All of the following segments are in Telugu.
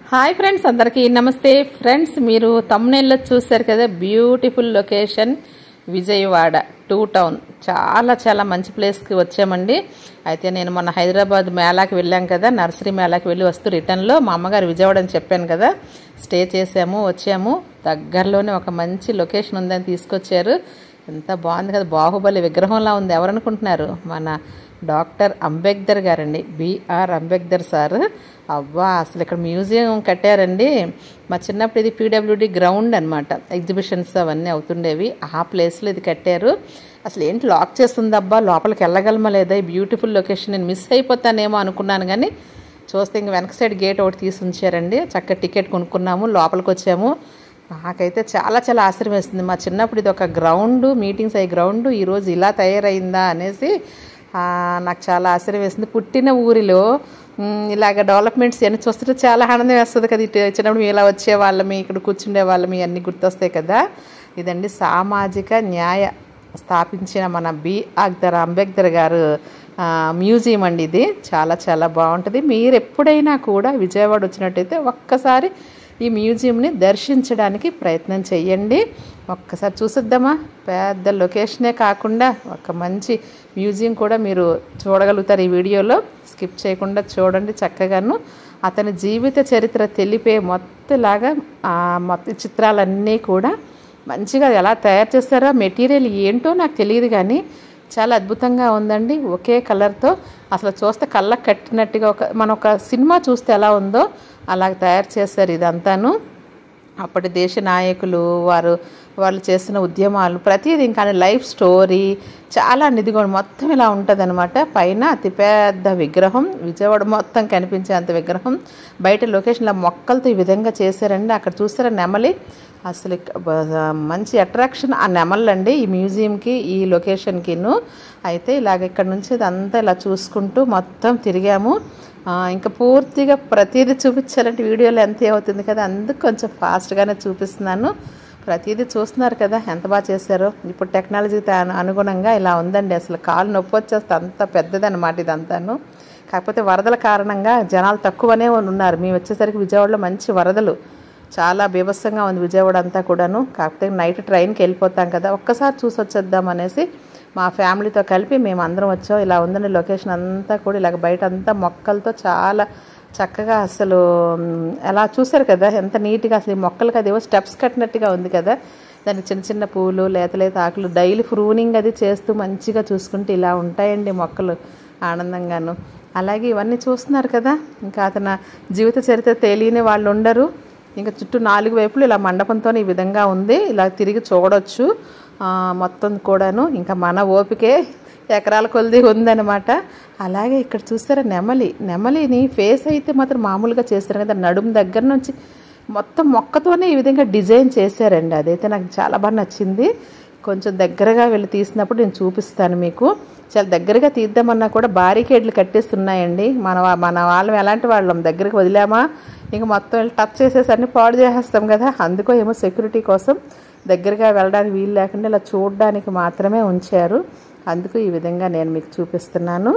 హాయ్ ఫ్రెండ్స్ అందరికీ నమస్తే ఫ్రెండ్స్ మీరు తమ్మునేళ్ళలో చూశారు కదా beautiful location Vijayawada two town చాలా చాలా మంచి ప్లేస్కి వచ్చామండి అయితే నేను మొన్న హైదరాబాద్ మేళాకి వెళ్ళాం కదా నర్సరీ మేళాకి వెళ్ళి వస్తూ రిటర్న్లో మా అమ్మగారు విజయవాడ అని చెప్పాను కదా స్టే చేసాము వచ్చాము దగ్గరలోనే ఒక మంచి లొకేషన్ ఉందని తీసుకొచ్చారు ఎంత బాగుంది కదా బాహుబలి విగ్రహంలా ఉంది ఎవరనుకుంటున్నారు మన డాక్టర్ అంబేద్కర్ గారండి బిఆర్ అంబేద్కర్ సార్ అవ్వా అసలు ఇక్కడ మ్యూజియం కట్టారండి మా చిన్నప్పుడు ఇది పీడబ్ల్యూడి గ్రౌండ్ అనమాట ఎగ్జిబిషన్స్ అవన్నీ అవుతుండేవి ఆ ప్లేస్లో ఇది కట్టారు అసలు ఏంటి లాక్ చేస్తుంది అబ్బా లోపలికి వెళ్ళగలమా లేదా ఈ బ్యూటిఫుల్ లొకేషన్ నేను మిస్ అయిపోతానేమో అనుకున్నాను కానీ చూస్తే ఇంక వెనక సైడ్ గేట్ ఒకటి తీసి ఉంచారండి చక్కగా టికెట్ కొనుక్కున్నాము లోపలికి వచ్చాము నాకైతే చాలా చాలా ఆశ్చర్యం వేస్తుంది మా చిన్నప్పుడు ఇది ఒక గ్రౌండ్ మీటింగ్స్ అయ్యే గ్రౌండ్ ఈరోజు ఇలా తయారైందా అనేసి ఆ, నాకు చాలా ఆశ్చర్యం వేస్తుంది పుట్టిన ఊరిలో మ్, ఇలాగ డెవలప్మెంట్స్ ఇవన్నీ చూస్తుంటే చాలా ఆనందం వేస్తుంది కదా ఇటు చిన్నప్పుడు మేము ఇలా వచ్చే వాళ్ళమి ఇక్కడ కూర్చుండే వాళ్ళమి అన్నీ గుర్తొస్తాయి కదా ఇదండి సామాజిక న్యాయ స్థాపించిన మన బి అక్దర్ అంబేద్కర్ గారు ఆ, మ్యూజియం అండి ఇది చాలా చాలా బాగుంటుంది మీరు ఎప్పుడైనా కూడా విజయవాడ వచ్చినట్టయితే ఒక్కసారి ఈ మ్యూజియంని దర్శించడానికి ప్రయత్నం చేయండి ఒక్కసారి చూసిద్దామా పెద్ద లొకేషనే కాకుండా ఒక మంచి మ్యూజియం కూడా మీరు చూడగలుగుతారు ఈ వీడియోలో స్కిప్ చేయకుండా చూడండి చక్కగాను అతని జీవిత చరిత్ర తెలిపే మొత్తలాగా ఆ మొత్తం చిత్రాలన్నీ కూడా మంచిగా ఎలా తయారు చేస్తారో మెటీరియల్ ఏంటో నాకు తెలియదు కానీ చాలా అద్భుతంగా ఉందండి ఒకే కలర్తో అసలు చూస్తే కళ్ళకు కట్టినట్టుగా ఒక మన ఒక సినిమా చూస్తే ఎలా ఉందో అలా తయారు చేస్తారు ఇదంతాను అప్పటి దేశ నాయకులు వారు వాళ్ళు చేసిన ఉద్యమాలు ప్రతిదీ ఇంకా లైఫ్ స్టోరీ చాలా నిధిగోడు మొత్తం ఇలా ఉంటుంది పైన అతిపెద్ద విగ్రహం విజయవాడ మొత్తం కనిపించేంత విగ్రహం బయట లొకేషన్లో మొక్కలతో ఈ విధంగా చేశారండి అక్కడ చూస్తారా నెమలి అసలు ఇక- బ- మంచి అట్రాక్షన్ ఆ నెమళ్ళండి ఈ మ్యూజియంకి ఈ లొకేషన్కిను అయితే ఇలాగ ఇక్కడ నుంచి ఇదంతా ఇలా చూసుకుంటూ మొత్తం తిరిగాము ఆ, ఇంకా పూర్తిగా ప్రతిదీ చూపించాలంటే వీడియోలో ఎంత అవుతుంది కదా అందుకు కొంచెం ఫాస్ట్గానే చూపిస్తున్నాను ప్రతిదీ చూస్తున్నారు కదా ఎంత బాగా చేశారో ఇప్పుడు టెక్నాలజీకి అను- అనుగుణంగా ఇలా ఉందండి అసలు కాలు నొప్పి వచ్చేస్తే అంత పెద్దదన్నమాట ఇదంతాను కాకపోతే వరదల కారణంగా జనాలు తక్కువనే ఉన్నారు మేము వచ్చేసరికి విజయవాడలో మంచి వరదలు చాలా బీభత్సంగా ఉంది విజయవాడ అంతా కూడాను కాకపోతే నైట్ ట్రైన్కి వెళ్ళిపోతాం కదా ఒక్కసారి చూసి వచ్చేద్దాం అనేసి మా ఫ్యామిలీతో కలిపి మేము అందరం వచ్చాం ఇలా ఉందండి లొకేషన్ అంతా కూడా ఇలాగ బయట అంతా మొక్కలతో చాలా చక్కగా అసలు మ్, ఎలా చూసారు కదా ఎంత నీట్గా అసలు ఈ మొక్కలకి అదేవో స్టెప్స్ కట్టినట్టుగా ఉంది కదా దానికి చిన్న చిన్న పూలు లేత లేత ఆకులు డైలీ ప్రూనింగ్ అది చేస్తూ మంచిగా చూసుకుంటే ఇలా ఉంటాయండి మొక్కలు ఆనందంగాను అలాగే ఇవన్నీ చూస్తున్నారు కదా ఇంకా అతను జీవిత చరిత్ర తెలియని వాళ్ళు ఉండరు ఇంకా చుట్టూ నాలుగు వైపులు ఇలా మండపంతో ఈ విధంగా ఉంది ఇలా తిరిగి చూడొచ్చు ఆ, మొత్తం కూడాను ఇంకా మన ఓపికే ఎకరాల కొలిది ఉందన్నమాట అలాగే ఇక్కడ చూస్తారా నెమలి నెమలిని ఫేస్ అయితే మాత్రం మామూలుగా చేస్తారు కదా నడుము దగ్గర నుంచి మొత్తం మొక్కతోనే ఈ విధంగా డిజైన్ చేశారండి అదైతే నాకు చాలా బాగా నచ్చింది కొంచెం దగ్గరగా వెళ్ళి తీసినప్పుడు నేను చూపిస్తాను మీకు చాలా దగ్గరగా తీద్దామన్నా కూడా బారికేడ్లు కట్టేస్తున్నాయండి మన వా- మన వాళ్ళం ఎలాంటి వాళ్ళం దగ్గరికి వదిలామా ఇంక మొత్తం వెళ్ళి టచ్ చేసేసి అన్ని పాడు చేసేస్తాం కదా అందుకో ఏమో సెక్యూరిటీ కోసం దగ్గరగా వెళ్ళడానికి వీలు లేకుండా ఇలా చూడడానికి మాత్రమే ఉంచారు అందుకు ఈ విధంగా నేను మీకు చూపిస్తున్నాను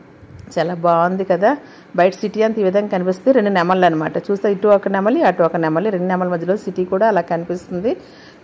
చాలా బాగుంది కదా బయట సిటీ అంతా ఈ విధంగా కనిపిస్తుంది రెండు నెమళ్ళు అనమాట చూస్తే ఇటు ఒక నెమలి అటు ఒక నెమలి రెండు నెమల మధ్యలో సిటీ కూడా అలా కనిపిస్తుంది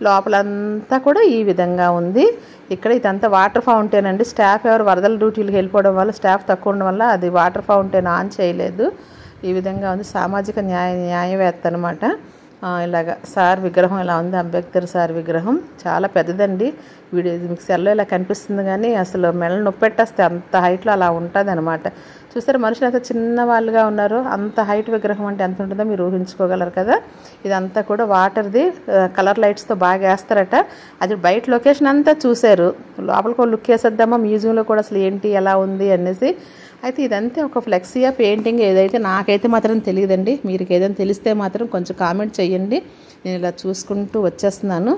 లోపలంతా కూడా ఈ విధంగా ఉంది ఇక్కడ ఇదంతా వాటర్ ఫౌంటైన్ అండి స్టాఫ్ ఎవరు వరదల డ్యూటీలకు వెళ్ళిపోవడం వల్ల స్టాఫ్ తక్కువ ఉండడం వల్ల అది వాటర్ ఫౌంటైన్ ఆన్ చేయలేదు ఈ విధంగా ఉంది సామాజిక న్యాయ న్యాయవేత్త అనమాట ఆ, ఇలాగ సార్ విగ్రహం ఇలా ఉంది అంబేద్కర్ సార్ విగ్రహం చాలా పెద్దదండి వీడియో ఇది మీకు సెల్లో ఇలా కనిపిస్తుంది కానీ అసలు మెల్ల నొప్పి పెట్టేస్తే అంత హైట్లో అలా ఉంటుంది అనమాట చూసారు మనుషులు ఎంత చిన్న వాళ్ళుగా ఉన్నారు అంత హైట్ విగ్రహం అంటే ఎంత ఉంటుందో మీరు ఊహించుకోగలరు కదా ఇదంతా కూడా వాటర్ది కలర్ లైట్స్తో బాగా వేస్తారట అది బయట లొకేషన్ అంతా చూశారు లోపలికి ఒక లుక్ వేసేద్దామా మ్యూజియంలో కూడా అసలు ఏంటి ఎలా ఉంది అనేసి అయితే ఇదంతా ఒక ఫ్లెక్సియా పెయింటింగ్ ఏదైతే నాకైతే మాత్రం తెలియదండి మీరు ఏదైనా తెలిస్తే మాత్రం కొంచెం కామెంట్ చేయండి నేను ఇలా చూసుకుంటూ వచ్చేస్తున్నాను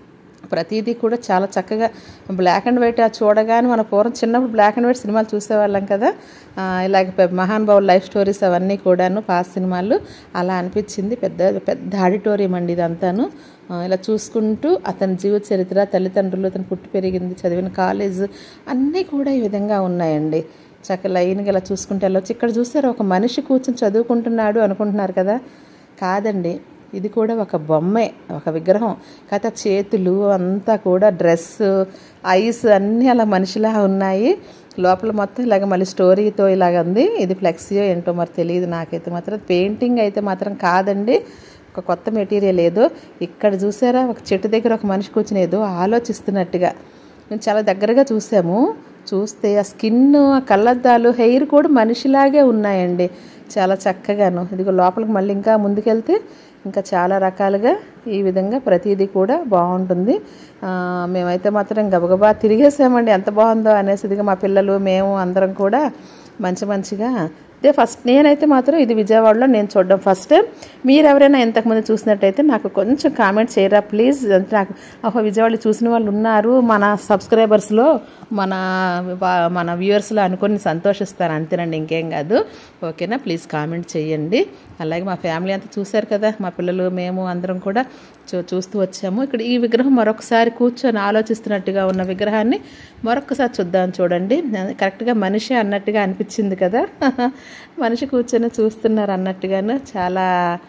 ప్రతిదీ కూడా చాలా చక్కగా బ్లాక్ అండ్ వైట్ చూడగానే మన పూర్వం చిన్నప్పుడు బ్లాక్ అండ్ వైట్ సినిమాలు చూసేవాళ్ళం కదా ఆ, ఇలాగ పె- మహాన్ బాబు లైఫ్ స్టోరీస్ అవన్నీ కూడాను పాస్ సినిమాలు అలా అనిపించింది పెద్ద పెద్ద ఆడిటోరియం అండి ఇదంతాను ఆ, ఇలా చూసుకుంటూ అతని జీవిత చరిత్ర తల్లిదండ్రులు అతను పుట్టి పెరిగింది చదివిన కాలేజ్ అన్నీ కూడా ఈ విధంగా ఉన్నాయండి చక్క లైన్గా ఇలా చూసుకుంటే వెళ్ళొచ్చు ఇక్కడ చూస్తారు ఒక మనిషి కూర్చొని చదువుకుంటున్నాడు అనుకుంటున్నారు కదా కాదండి ఇది కూడా ఒక బొమ్మే ఒక విగ్రహం కాకపోతే ఆ చేతులు అంతా కూడా డ్రెస్ ఐస్ అన్నీ అలా మనిషిలా ఉన్నాయి లోపల మొత్తం ఇలాగ మళ్ళీ స్టోరీతో ఇలాగ ఉంది ఇది ఫ్లెక్సీయో ఏంటో మరి తెలియదు నాకైతే మాత్రం పెయింటింగ్ అయితే మాత్రం కాదండి ఒక కొత్త మెటీరియల్ ఏదో ఇక్కడ చూసారా ఒక చెట్టు దగ్గర ఒక మనిషి కూర్చుని ఏదో ఆలోచిస్తున్నట్టుగా మేము చాలా దగ్గరగా చూసాము చూస్తే ఆ స్కిన్ ఆ కళ్ళద్దాలు హెయిర్ కూడా మనిషిలాగే ఉన్నాయండి చాలా చక్కగాను ఇదిగో లోపలికి మళ్ళీ ఇంకా ముందుకెళ్తే ఇంకా చాలా రకాలుగా ఈ విధంగా ప్రతిదీ కూడా బాగుంటుంది ఆ, మేమైతే మాత్రం గబగబా తిరిగేసామండి ఎంత బాగుందో అనేసి ఇదిగో మా పిల్లలు మేము అందరం కూడా మంచి మంచిగా ఇదే ఫస్ట్ నేనైతే మాత్రం ఇది విజయవాడలో నేను చూడడం ఫస్ట్ టైం మీరు ఎవరైనా ఇంతకుముందు చూసినట్టయితే నాకు కొంచెం కామెంట్ చేయరా ప్లీజ్ అంటే నాకు ఓహో విజయవాడలో చూసిన వాళ్ళు ఉన్నారు మన సబ్స్క్రైబర్స్లో మన వా- మన వ్యూవర్స్లో అనుకొని సంతోషిస్తారు అంతేనండి ఇంకేం కాదు ఓకేనా ప్లీజ్ కామెంట్ చేయండి అలాగే మా ఫ్యామిలీ అంతా చూశారు కదా మా పిల్లలు మేము అందరం కూడా చూ చూస్తూ వచ్చాము ఇక్కడ ఈ విగ్రహం మరొకసారి కూర్చొని ఆలోచిస్తున్నట్టుగా ఉన్న విగ్రహాన్ని మరొకసారి చూద్దాం చూడండి కరెక్ట్గా మనిషి అన్నట్టుగా అనిపించింది కదా మనిషి కూర్చొని చూస్తున్నారు అన్నట్టుగాను చాలా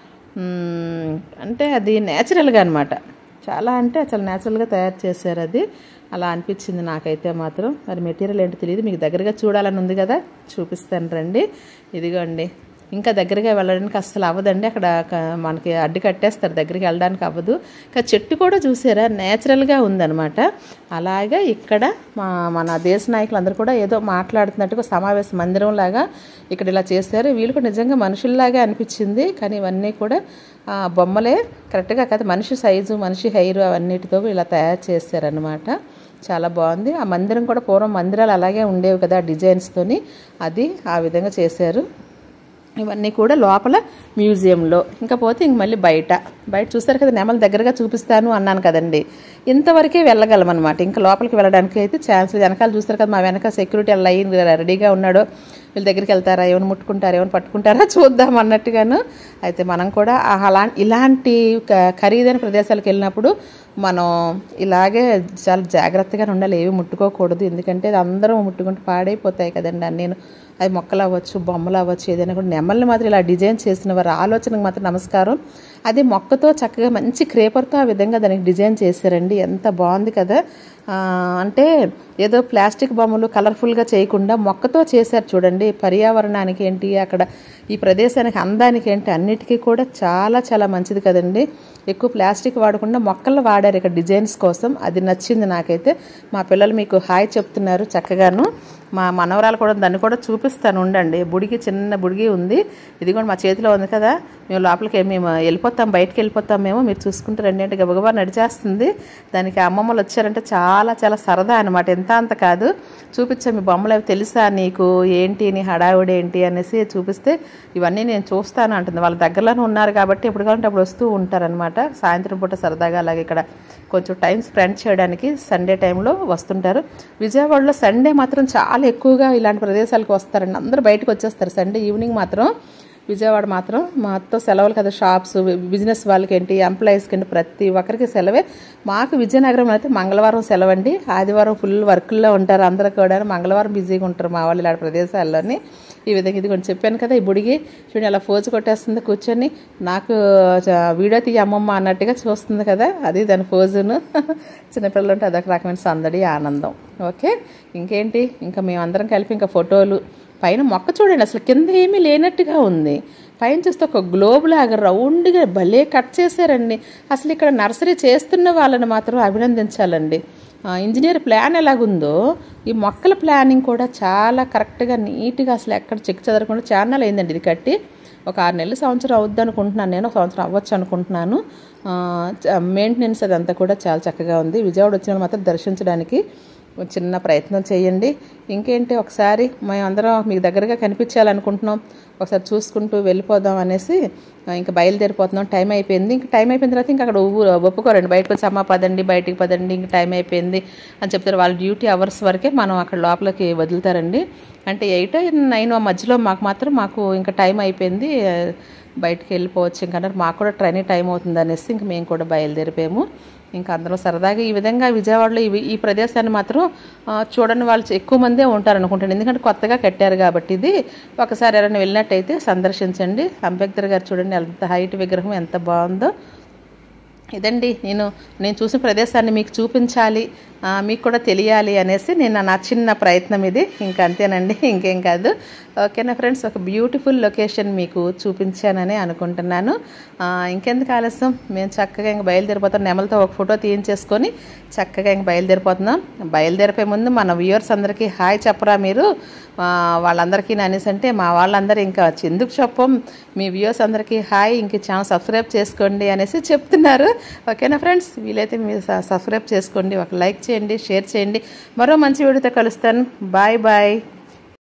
మ్మ్, అంటే అది నేచురల్గా అనమాట చాలా అంటే అసలు న్యాచురల్గా తయారు చేశారు అది అలా అనిపించింది నాకైతే మాత్రం మరి మెటీరియల్ ఏంటో తెలియదు మీకు దగ్గరగా చూడాలని ఉంది కదా చూపిస్తాను రండి ఇదిగోండి ఇంకా దగ్గరగా వెళ్ళడానికి అస్సలు అవ్వదండి అక్కడ క- మనకి అడ్డు కట్టేస్తారు దగ్గరికి వెళ్ళడానికి అవ్వదు ఇంకా చెట్టు కూడా చూసారా నేచురల్గా ఉందన్నమాట అలాగే ఇక్కడ మా మన దేశ నాయకులు అందరూ కూడా ఏదో మాట్లాడుతున్నట్టుగా సమావేశ మందిరం లాగా ఇక్కడ ఇలా చేశారు వీళ్ళు కూడా నిజంగా మనుషుల్లాగా అనిపించింది కానీ ఇవన్నీ కూడా ఆ, బొమ్మలే కరెక్ట్గా కాదు మనిషి సైజు మనిషి హెయిర్ అవన్నిటితో ఇలా తయారు చేశారనమాట చాలా బాగుంది ఆ మందిరం కూడా పూర్వం మందిరాలు అలాగే ఉండేవి కదా డిజైన్స్తోని అది ఆ విధంగా చేశారు ఇవన్నీ కూడా లోపల మ్యూజియంలో ఇంకా పోతే ఇంక మళ్ళీ బయట బయట చూస్తారు కదా నెమల దగ్గరగా చూపిస్తాను అన్నాను కదండి ఇంతవరకే వెళ్ళగలం అనమాట ఇంకా లోపలికి వెళ్ళడానికి అయితే ఛాన్స్ లేదు వెనకాల చూస్తారు కదా మా వెనక సెక్యూరిటీ లైన్ రెడీగా ఉన్నాడు వీళ్ళ దగ్గరికి వెళ్తారా ఏమైనా ముట్టుకుంటారా ఏమైనా పట్టుకుంటారా చూద్దాం అన్నట్టుగాను అయితే మనం కూడా ఆ అలా ఇలాంటి క- ఖరీదైన ప్రదేశాలకు వెళ్ళినప్పుడు మనం ఇలాగే చాలా జాగ్రత్తగా ఉండాలి ఏవి ముట్టుకోకూడదు ఎందుకంటే అది అందరం ముట్టుకుంటే పాడైపోతాయి కదండి నేను అది మొక్కలు అవ్వచ్చు బొమ్మలు అవ్వచ్చు ఏదైనా కూడా నెమల్ని మాత్రం ఇలా డిజైన్ చేసిన వారి ఆలోచనకు మాత్రం నమస్కారం అది మొక్కతో చక్కగా మంచి క్రేపర్తో ఆ విధంగా దానికి డిజైన్ చేశారండి ఎంత బాగుంది కదా ఆ, అంటే ఏదో ప్లాస్టిక్ బొమ్మలు కలర్ఫుల్గా చేయకుండా మొక్కతో చేశారు చూడండి పర్యావరణానికి ఏంటి అక్కడ ఈ ప్రదేశానికి అందానికి ఏంటి అన్నిటికీ కూడా చాలా చాలా మంచిది కదండి ఎక్కువ ప్లాస్టిక్ వాడకుండా మొక్కలు వాడారు ఇక్కడ డిజైన్స్ కోసం అది నచ్చింది నాకైతే మా పిల్లలు మీకు హాయ్ చెప్తున్నారు చక్కగాను మా మనవరాలు కూడా దాన్ని కూడా చూపిస్తాను ఉండండి బుడిగి చిన్న బుడిగి ఉంది ఇది కూడా మా చేతిలో ఉంది కదా మేము లోపలికి మేము వెళ్ళిపోతాం బయటికి వెళ్ళిపోతాం మేము మీరు చూసుకుంటే రెండేంటి గబగబా నడిచేస్తుంది దానికి అమ్మమ్మలు వచ్చారంటే చాలా చాలా సరదా అనమాట ఎంత అంత కాదు చూపించాం మీ బొమ్మలు అవి తెలుసా నీకు ఏంటి నీ హడావుడి ఏంటి అనేసి చూపిస్తే ఇవన్నీ నేను చూస్తాను అంటుంది వాళ్ళ దగ్గరలోనే ఉన్నారు కాబట్టి ఎప్పుడు కావాలంటే అప్పుడు వస్తూ ఉంటారనమాట సాయంత్రం పూట సరదాగా అలాగే ఇక్కడ కొంచెం టైం స్పెండ్ చేయడానికి సండే టైంలో వస్తుంటారు విజయవాడలో సండే మాత్రం చాలా ఎక్కువగా ఇలాంటి ప్రదేశాలకు వస్తారండి అందరూ బయటకు వచ్చేస్తారు సండే ఈవినింగ్ మాత్రం విజయవాడ మాత్రం మొత్తం సెలవులు కదా షాప్స్ బిజినెస్ వాళ్ళకి ఏంటి ఎంప్లాయీస్కి ఏంటి ప్రతి ఒక్కరికి సెలవే మాకు విజయనగరంలో అయితే మంగళవారం సెలవు అండి ఆదివారం ఫుల్ వర్కుల్లో ఉంటారు అందరూ కూడా మంగళవారం బిజీగా ఉంటారు మా వాళ్ళు ఇలాంటి ప్రదేశాల్లోని ఈ విధంగా ఇది కొంచెం చెప్పాను కదా ఈ బుడిగి చూడండి అలా ఫోజు కొట్టేస్తుంది కూర్చొని నాకు చ- వీడియో తీయ అమ్మమ్మ అన్నట్టుగా చూస్తుంది కదా అది దాని ఫోజును చిన్నపిల్లలు ఉంటే అదొక రకమైన సందడి ఆనందం ఓకే ఇంకేంటి ఇంకా మేమందరం కలిపి ఇంకా ఫోటోలు పైన మొక్క చూడండి అసలు కింద ఏమీ లేనట్టుగా ఉంది పైన చూస్తే ఒక గ్లోబ్ లాగా రౌండ్గా భలే కట్ చేశారండి అసలు ఇక్కడ నర్సరీ చేస్తున్న వాళ్ళని మాత్రం అభినందించాలండి ఆ, ఇంజనీర్ ప్లాన్ ఎలాగుందో ఈ మొక్కల ప్లానింగ్ కూడా చాలా కరెక్ట్గా నీట్గా అసలు ఎక్కడ చెక్ చదవకుండా చాలా అయిందండి ఇది కట్టి ఒక ఆరు నెలలు సంవత్సరం అవుద్ది అనుకుంటున్నాను నేను ఒక సంవత్సరం అవ్వచ్చు అనుకుంటున్నాను మెయింటెనెన్స్ అదంతా కూడా చాలా చక్కగా ఉంది విజయవాడ వచ్చిన వాళ్ళు మాత్రం దర్శించడానికి ఒక చిన్న ప్రయత్నం చేయండి ఇంకేంటి ఒకసారి మేము అందరం మీకు దగ్గరగా కనిపించాలనుకుంటున్నాం ఒకసారి చూసుకుంటూ వెళ్ళిపోదాం అనేసి ఆ, ఇంకా బయలుదేరిపోతున్నాం టైం అయిపోయింది ఇంకా టైం అయిపోయిన తర్వాత ఇంకా అక్కడ ఊ- ఒప్పుకోరండి బయటకు వచ్చి అమ్మ పదండి బయటికి పదండి ఇంకా టైం అయిపోయింది అని చెప్తారు వాళ్ళ డ్యూటీ అవర్స్ వరకే మనం అక్కడ లోపలికి వదులుతారండి అంటే ఎయిట్ నైన్ మధ్యలో మాకు మాత్రం మాకు ఇంకా టైం అయిపోయింది ఆ, బయటికి వెళ్ళిపోవచ్చు ఇంకా అన్నారు మాకు కూడా ట్రైన్ టైం అవుతుంది అనేసి ఇంక మేము కూడా బయలుదేరిపోయాము ఇంకా అందరూ సరదాగా ఈ విధంగా విజయవాడలో ఇవి ఈ ప్రదేశాన్ని మాత్రం ఆ, చూడని వాళ్ళు ఎక్కువ మందే ఉంటారు అనుకుంటాను ఎందుకంటే కొత్తగా కట్టారు కాబట్టి ఇది ఒకసారి ఎవరైనా వెళ్ళినట్టయితే సందర్శించండి అంబేద్కర్ గారు చూడండి ఎంత హైట్ విగ్రహం ఎంత బాగుందో ఇదండి నేను నేను చూసిన ప్రదేశాన్ని మీకు చూపించాలి ఆ, మీకు కూడా తెలియాలి అనేసి నేను నా చిన్న ప్రయత్నం ఇది ఇంకా అంతేనండి ఇంకేం కాదు ఓకేనా ఫ్రెండ్స్ ఒక బ్యూటిఫుల్ లొకేషన్ మీకు చూపించానని అనుకుంటున్నాను ఆ, ఇంకెందుకు ఆలస్యం మేము చక్కగా ఇంక బయలుదేరిపోతాం నెమలతో ఒక ఫోటో తీయించేసుకొని చక్కగా ఇంక బయలుదేరిపోతున్నాం బయలుదేరిపోయే ముందు మన వ్యూవర్స్ అందరికీ హాయ్ చెప్పరా మీరు ఆ, వాళ్ళందరికీ అనేసి అంటే మా వాళ్ళందరూ ఇంకా ఎందుకు చెప్పం మీ వ్యూవర్స్ అందరికీ హాయ్ ఇంక ఛానల్ సబ్స్క్రైబ్ చేసుకోండి అనేసి చెప్తున్నారు ఓకేనా ఫ్రెండ్స్ వీలైతే మీరు స- సబ్స్క్రైబ్ చేసుకోండి ఒక లైక్ చేయండి షేర్ చేయండి మరో మంచి వీడియోతో కలుస్తాను బాయ్ బాయ్